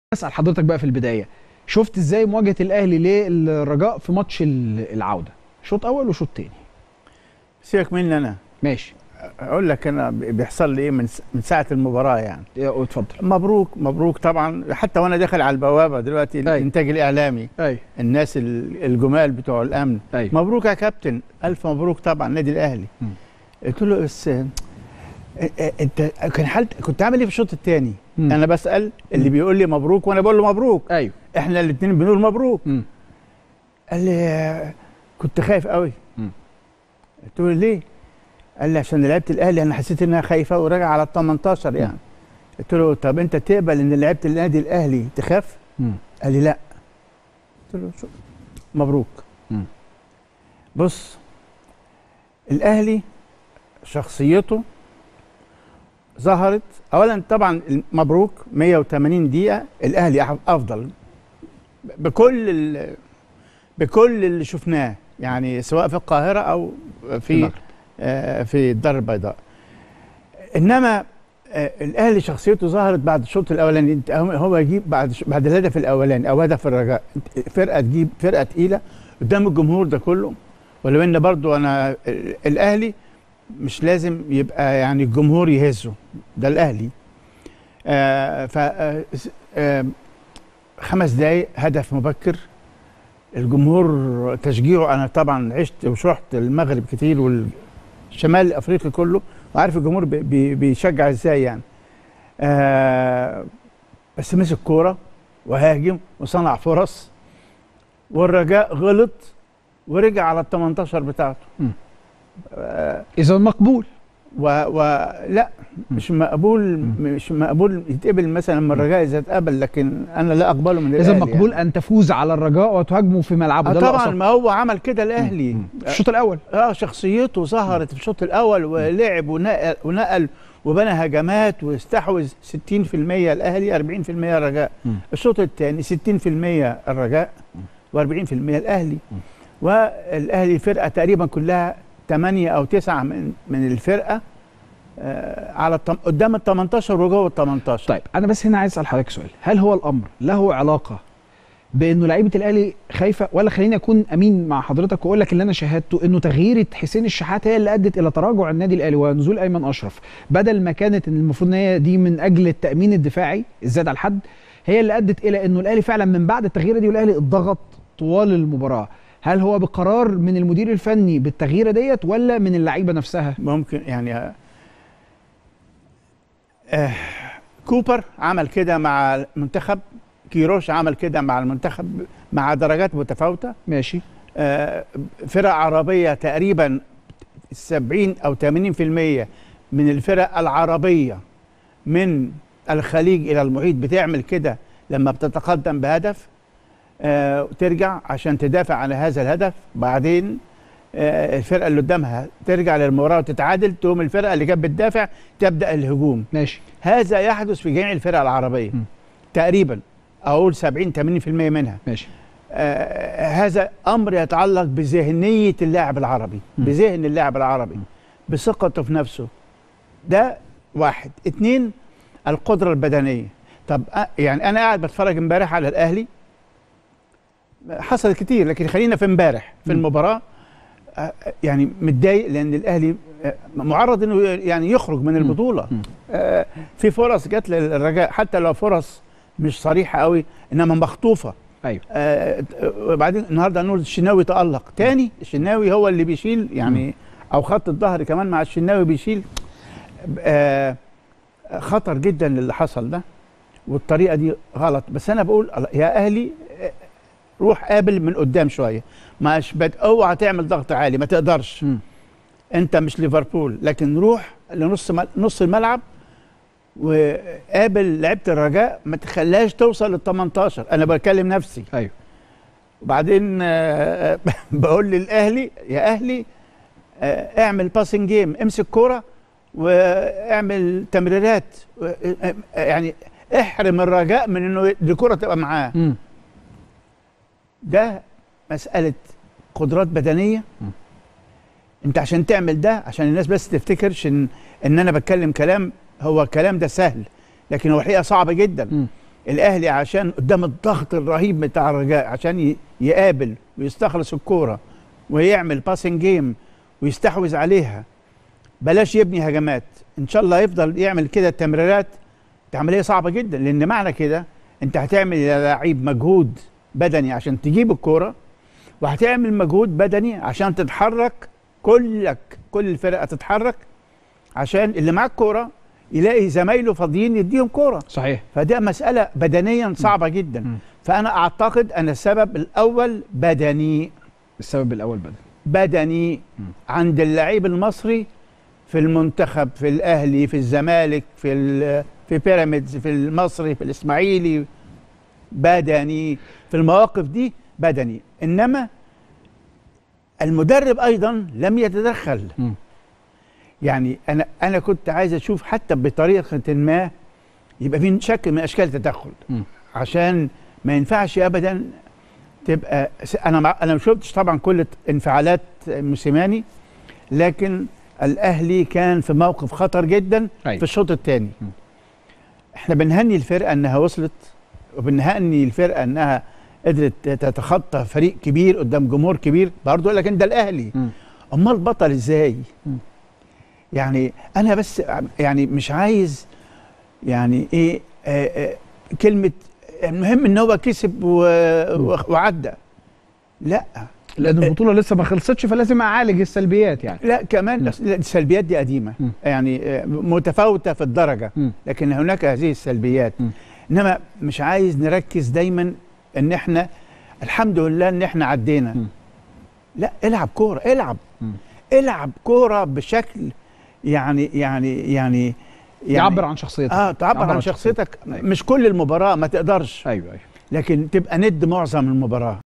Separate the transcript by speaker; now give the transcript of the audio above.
Speaker 1: اسال حضرتك بقى في البدايه شفت ازاي مواجهه الاهلي للرجاء في ماتش ال- العوده شوط اول وشوط تاني
Speaker 2: سيبك مني انا
Speaker 1: ماشي
Speaker 2: اقول لك انا بيحصل لي ايه من س- من ساعه المباراه يعني
Speaker 1: يا- اتفضل
Speaker 2: مبروك مبروك طبعا حتى وانا داخل على البوابه دلوقتي
Speaker 1: أي.
Speaker 2: الانتاج الاعلامي
Speaker 1: ايوه
Speaker 2: الناس ال- الجمال بتوع الامن
Speaker 1: ايوه
Speaker 2: مبروك يا كابتن الف مبروك طبعا النادي الاهلي
Speaker 1: مم.
Speaker 2: قلت له بس آه، آه، انت كان حالت كنت عامل ايه في الشوط الثاني
Speaker 1: مم.
Speaker 2: انا بسال اللي
Speaker 1: مم.
Speaker 2: بيقول لي مبروك وانا بقول له مبروك
Speaker 1: ايوه
Speaker 2: احنا الاثنين بنقول مبروك
Speaker 1: مم.
Speaker 2: قال لي آه، كنت خايف قوي
Speaker 1: مم.
Speaker 2: قلت له ليه قال لي عشان لعيبه الاهلي انا حسيت انها خايفه وراجع على ال 18 يعني قلت له طب انت تقبل ان لعيبه النادي الاهلي تخاف
Speaker 1: مم.
Speaker 2: قال لي لا قلت له شو مبروك
Speaker 1: مم.
Speaker 2: بص الاهلي شخصيته ظهرت اولا طبعا مبروك 180 دقيقه الاهلي أح- افضل بكل ال- بكل اللي شفناه يعني سواء في القاهره او في
Speaker 1: المغرب.
Speaker 2: آه، في الدار البيضاء انما آه، الاهلي شخصيته ظهرت بعد الشوط الاولاني انت هو- هو يجيب بعد ش- بعد الهدف الاولاني او هدف الرجاء انت- فرقه تجيب فرقه تقيله قدام الجمهور ده كله ولو ان برضو انا ال- الاهلي مش لازم يبقى يعني الجمهور يهزه ده الاهلي آه ف آه، س- آه، خمس دقايق هدف مبكر الجمهور تشجيعه انا طبعا عشت وشحت المغرب كتير والشمال الافريقي كله وعارف الجمهور بي- بي- بيشجع ازاي يعني آه بس مسك كوره وهاجم وصنع فرص والرجاء غلط ورجع على ال 18 بتاعته
Speaker 1: مم.
Speaker 2: آه
Speaker 1: اذا مقبول
Speaker 2: و, و لا مش مقبول مش مقبول يتقبل مثلا من الرجاء اذا اتقبل لكن انا لا اقبله من
Speaker 1: اذا
Speaker 2: الأهلي
Speaker 1: مقبول
Speaker 2: يعني.
Speaker 1: ان تفوز على الرجاء وتهاجمه في ملعبه
Speaker 2: آه
Speaker 1: ده اللي
Speaker 2: طبعا
Speaker 1: أقصده.
Speaker 2: ما هو عمل كده الاهلي
Speaker 1: مم. الشوط الاول
Speaker 2: اه شخصيته ظهرت في الشوط الاول ولعب ونقل, ونقل وبنى هجمات واستحوذ 60% الاهلي 40% الرجاء
Speaker 1: مم.
Speaker 2: الشوط الثاني 60% الرجاء و40% الاهلي والاهلي فرقه تقريبا كلها 8 او 9 من من الفرقه آه على التم... قدام ال 18 وجوه ال 18
Speaker 1: طيب انا بس هنا عايز اسال حضرتك سؤال هل هو الامر له علاقه بانه لعيبه الاهلي خايفه ولا خليني اكون امين مع حضرتك واقول لك اللي انا شاهدته انه تغييره حسين الشحات هي اللي ادت الى تراجع النادي الاهلي ونزول ايمن اشرف بدل ما كانت ان المفروض ان هي دي من اجل التامين الدفاعي الزاد على الحد هي اللي ادت الى انه الاهلي فعلا من بعد التغييره دي والاهلي اتضغط طوال المباراه هل هو بقرار من المدير الفني بالتغييره ديت ولا من اللعيبه نفسها
Speaker 2: ممكن يعني آه آه كوبر عمل كده مع المنتخب كيروش عمل كده مع المنتخب مع درجات متفاوته
Speaker 1: ماشي
Speaker 2: آه فرق عربيه تقريبا 70 او 80% من الفرق العربيه من الخليج الى المحيط بتعمل كده لما بتتقدم بهدف آه ترجع عشان تدافع عن هذا الهدف بعدين آه الفرقه اللي قدامها ترجع للمباراه وتتعادل تقوم الفرقه اللي كانت بتدافع تبدا الهجوم
Speaker 1: ماشي
Speaker 2: هذا يحدث في جميع الفرق العربيه
Speaker 1: م.
Speaker 2: تقريبا اقول 70 80% منها
Speaker 1: ماشي
Speaker 2: آه هذا امر يتعلق بذهنيه اللاعب العربي
Speaker 1: م.
Speaker 2: بذهن اللاعب العربي
Speaker 1: م.
Speaker 2: بثقته في نفسه ده واحد اتنين القدره البدنيه طب آه يعني انا قاعد بتفرج امبارح على الاهلي حصل كتير لكن خلينا في امبارح في
Speaker 1: م.
Speaker 2: المباراه آه، يعني متضايق لان الاهلي آه، معرض انه يعني يخرج من البطوله
Speaker 1: م.
Speaker 2: آه، في فرص جت للرجاء حتى لو فرص مش صريحه قوي انما مخطوفه
Speaker 1: ايوه
Speaker 2: آه، وبعدين النهارده نقول الشناوي تالق تاني الشناوي هو اللي بيشيل يعني او خط الظهر كمان مع الشناوي بيشيل آه، خطر جدا اللي حصل ده والطريقه دي غلط بس انا بقول يا اهلي آه، روح قابل من قدام شويه مش بد... اوعى تعمل ضغط عالي ما تقدرش
Speaker 1: م.
Speaker 2: انت مش ليفربول لكن روح لنص مل... نص الملعب وقابل لعيبه الرجاء ما تخليهاش توصل لل 18 انا بكلم نفسي
Speaker 1: ايوه
Speaker 2: وبعدين آه، بقول للاهلي يا اهلي آه، اعمل باسنج جيم امسك كوره واعمل تمريرات و- آه، آه، يعني احرم الرجاء من انه الكره تبقى معاه
Speaker 1: مم.
Speaker 2: ده مساله قدرات بدنيه
Speaker 1: م.
Speaker 2: انت عشان تعمل ده عشان الناس بس تفتكرش ان ان انا بتكلم كلام هو الكلام ده سهل لكن هو الحقيقه صعب جدا
Speaker 1: مم.
Speaker 2: الاهلي عشان قدام الضغط الرهيب بتاع الرجاء عشان ي- يقابل ويستخلص الكوره ويعمل باسنج جيم ويستحوذ عليها بلاش يبني هجمات ان شاء الله يفضل يعمل كده التمريرات دي عمليه صعبه جدا لان معنى كده انت هتعمل يا لعيب مجهود بدني عشان تجيب الكوره وهتعمل مجهود بدني عشان تتحرك كلك كل الفرقه تتحرك عشان اللي معاه الكوره يلاقي زمايله فاضيين يديهم كوره
Speaker 1: صحيح
Speaker 2: فده مساله بدنيا صعبه جدا
Speaker 1: مم.
Speaker 2: فانا اعتقد ان السبب الاول بدني
Speaker 1: السبب الاول بدل
Speaker 2: بدني
Speaker 1: مم.
Speaker 2: عند اللعيب المصري في المنتخب في الاهلي في الزمالك في ال- في بيراميدز في المصري في الاسماعيلي بدني في المواقف دي بدني انما المدرب ايضا لم يتدخل
Speaker 1: مم.
Speaker 2: يعني انا انا كنت عايز اشوف حتى بطريقه ما يبقى في شكل من اشكال التدخل
Speaker 1: مم.
Speaker 2: عشان ما ينفعش ابدا تبقى س- انا مع انا ما شفتش طبعا كل انفعالات موسيماني لكن الاهلي كان في موقف خطر جدا
Speaker 1: أيوة.
Speaker 2: في الشوط الثاني
Speaker 1: مم.
Speaker 2: احنا بنهني الفرقه انها وصلت وبنهني الفرقه انها قدرت تتخطى فريق كبير قدام جمهور كبير برضه يقول لك انت الاهلي
Speaker 1: مم.
Speaker 2: امال بطل ازاي
Speaker 1: مم.
Speaker 2: يعني انا بس يعني مش عايز يعني ايه آه آه كلمه المهم ان هو كسب و- و- وعدى لا
Speaker 1: لان البطوله لسه ما خلصتش فلازم اعالج السلبيات يعني
Speaker 2: لا كمان
Speaker 1: مم.
Speaker 2: السلبيات دي قديمه
Speaker 1: مم.
Speaker 2: يعني آه، متفاوته في الدرجه
Speaker 1: مم.
Speaker 2: لكن هناك هذه السلبيات
Speaker 1: مم.
Speaker 2: انما مش عايز نركز دايما ان احنا الحمد لله ان احنا عدينا
Speaker 1: مم.
Speaker 2: لا العب كوره العب
Speaker 1: مم.
Speaker 2: العب كوره بشكل يعني يعني يعني يعني
Speaker 1: يعبر عن شخصيتك
Speaker 2: اه تعبر عن شخصيتك مش كل المباراه ما تقدرش
Speaker 1: ايوه ايوه
Speaker 2: لكن تبقى ند معظم المباراه